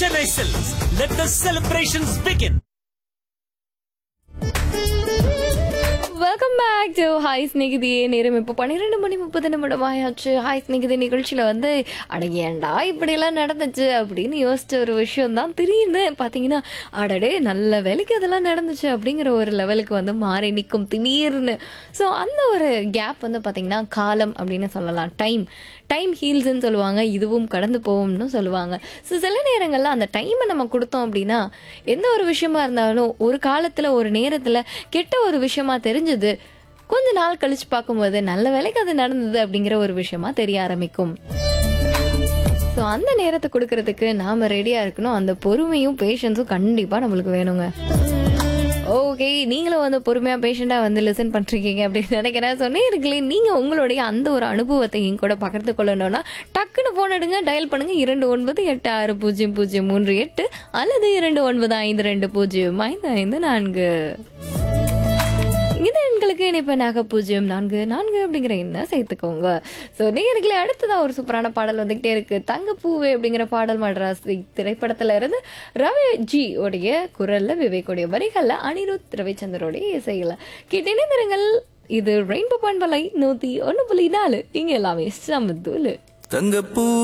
Chennai Silks. Let the celebrations begin. Welcome back to hi ஸ்நேகிதியே நேரம் இப்போ பன்னிரெண்டு மணி முப்பது நிமிடம் ஆயாச்சு ஹாய் ஸ்நேகிதி நிகழ்ச்சியில் வந்து அடங்கேண்டா இப்படியெல்லாம் நடந்துச்சு அப்படின்னு யோசிச்ச ஒரு விஷயம் தான் திடீர்னு பார்த்தீங்கன்னா அடடே நல்ல வேலைக்கு அதெல்லாம் நடந்துச்சு அப்படிங்கிற ஒரு லெவலுக்கு வந்து மாறி நிற்கும் திடீர்னு ஸோ அந்த ஒரு கேப் வந்து பார்த்தீங்கன்னா காலம் அப்படின்னு சொல்லலாம் டைம் டைம் ஹீல்ஸ்ன்னு சொல்லுவாங்க இதுவும் கடந்து போகும்னு சொல்லுவாங்க ஸோ சில நேரங்களில் அந்த டைமை நம்ம கொடுத்தோம் அப்படின்னா எந்த ஒரு விஷயமா இருந்தாலும் ஒரு காலத்தில் ஒரு நேரத்தில் கெட்ட ஒரு விஷயமா தெரிஞ்சது கொஞ்ச நாள் கழிச்சு பார்க்கும்போது நல்ல வேலைக்கு அது நடந்தது அப்படிங்கிற ஒரு விஷயமா தெரிய ஆரம்பிக்கும் ஸோ அந்த நேரத்தை கொடுக்கறதுக்கு நாம ரெடியாக இருக்கணும் அந்த பொறுமையும் பேஷன்ஸும் கண்டிப்பாக நம்மளுக்கு வேணுங்க ஓகே நீங்களும் வந்து பொறுமையாக பேஷண்ட்டாக வந்து லிசன் பண்ணிருக்கீங்க அப்படின்னு நினைக்கிறேன் சொன்னீர்களே நீங்கள் உங்களுடைய அந்த ஒரு அனுபவத்தை என் கூட பகிர்ந்து கொள்ளணும்னா டக்குன்னு ஃபோன் எடுங்க டயல் பண்ணுங்க இரண்டு ஒன்பது எட்டு ஆறு பூஜ்ஜியம் பூஜ்ஜியம் மூன்று எட்டு அல்லது இரண்டு ஒன்பது ஐந்து ரெண்டு பூஜ்ஜியம் ஐந்து ஐந்து நான்கு இது எங்களுக்கு இணைப்பனாக பூஜ்ஜியம் நான்கு நான்கு அப்படிங்கிற என்ன சேர்த்துக்கோங்க ஸோ நேயர்களே அடுத்ததான் ஒரு சூப்பரான பாடல் வந்துகிட்டே இருக்கு தங்கப்பூவே அப்படிங்கிற பாடல் மட்ராஸ் திரைப்படத்துல இருந்து ரவி ஜி உடைய குரல்ல விவேக்குடைய வரிகள்ல அனிருத் ரவிச்சந்திரோடைய இசையில கேட்டிருங்கள் இது ரெயின்போ பண்பலை நூத்தி ஒன்று புள்ளி நாலு இங்க எல்லாமே சமதூலு தங்கப்பூ